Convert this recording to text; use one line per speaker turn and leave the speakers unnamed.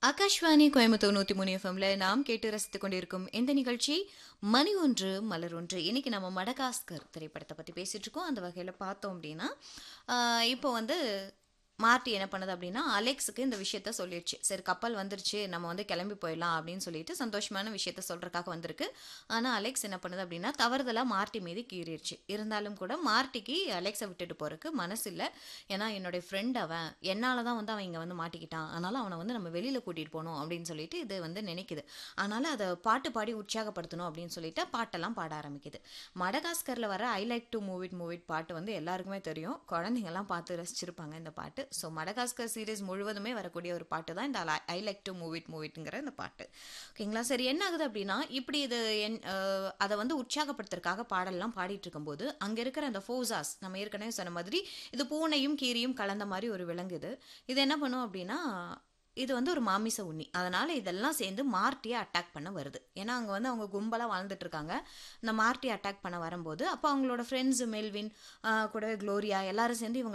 ஆகாஷ்வாணி கோயம்புத்தூர் நூத்தி மூணு எஃப்எம்ல நாம் கேட்டு ரசித்துக் கொண்டிருக்கும் இந்த நிகழ்ச்சி மணி ஒன்று மலர் ஒன்று இன்னைக்கு நம்ம மடகாஸ்கர் திரைப்படத்தை பத்தி பேசிட்டு இருக்கோம் அந்த வகையில பார்த்தோம் அப்படின்னா ஆஹ் இப்போ வந்து மார்ட்டி என்ன பண்ணுது அப்படின்னா அலெக்ஸுக்கு இந்த விஷயத்த சொல்லிடுச்சு சரி கப்பல் வந்துருச்சு நம்ம வந்து கிளம்பி போயிடலாம் அப்படின்னு சொல்லிட்டு சந்தோஷமான விஷயத்த சொல்றதுக்காக வந்திருக்கு ஆனா அலெக்ஸ் என்ன பண்ணுது அப்படின்னா தவறுதலா மார்ட்டி மீது கீறிடுச்சு இருந்தாலும் கூட மார்ட்டிக்கு அலெக்ஸை விட்டுட்டு போறதுக்கு மனசு இல்லை ஏன்னா என்னுடைய ஃப்ரெண்ட் அவன் என்னால தான் வந்து அவன் இங்க வந்து மாட்டிக்கிட்டான் அதனால அவனை வந்து நம்ம வெளியில கூட்டிட்டு போகணும் அப்படின்னு சொல்லிட்டு இது வந்து நினைக்குது அதனால அதை பாட்டு பாடி உற்சாகப்படுத்தணும் அப்படின்னு சொல்லிட்டு பாட்டெல்லாம் பாட ஆரம்பிக்குது மடகாஸ்கர்ல வர I like to move it move it பாட்டு வந்து எல்லாருக்குமே தெரியும் குழந்தைங்கலாம் பார்த்து ரசிச்சிருப்பாங்க இந்த பாட்டு ஸோ மடகாஸ்கர் சீரிஸ் முழுவதுமே வரக்கூடிய ஒரு பாட்டு தான் இந்த I like to move it move இட்ங்கிற இந்த பாட்டு ஓகேங்களா சரி என்ன ஆகுது அப்படின்னா இப்படி இது என் அஹ், அதை வந்து உற்சாகப்படுத்துறதுக்காக பாடல்லாம் பாடிட்டு இருக்கும்போது அங்கே இருக்கிற அந்த ஃபோசாஸ் நம்ம ஏற்கனவே சொன்ன மாதிரி இது பூனையும் கீரியும் கலந்த மாதிரி ஒரு விலங்கு இது இது என்ன பண்ணும் அப்படின்னா இது வந்து ஒரு மாமிச உண்ணி அதனால இதெல்லாம் சேர்ந்து மார்ட்டியை அட்டாக் பண்ண வருது ஏன்னா அங்கே வந்து அவங்க கும்பலாக வாழ்ந்துட்டு இருக்காங்க இந்த மார்ட்டி அட்டாக் பண்ண வரும்போது அப்போ அவங்களோட ஃப்ரெண்ட்ஸ் மெல்வின் ஆஹ் கூடவே க்ளோரியா எல்லாரும் சேர்ந்து இவங்க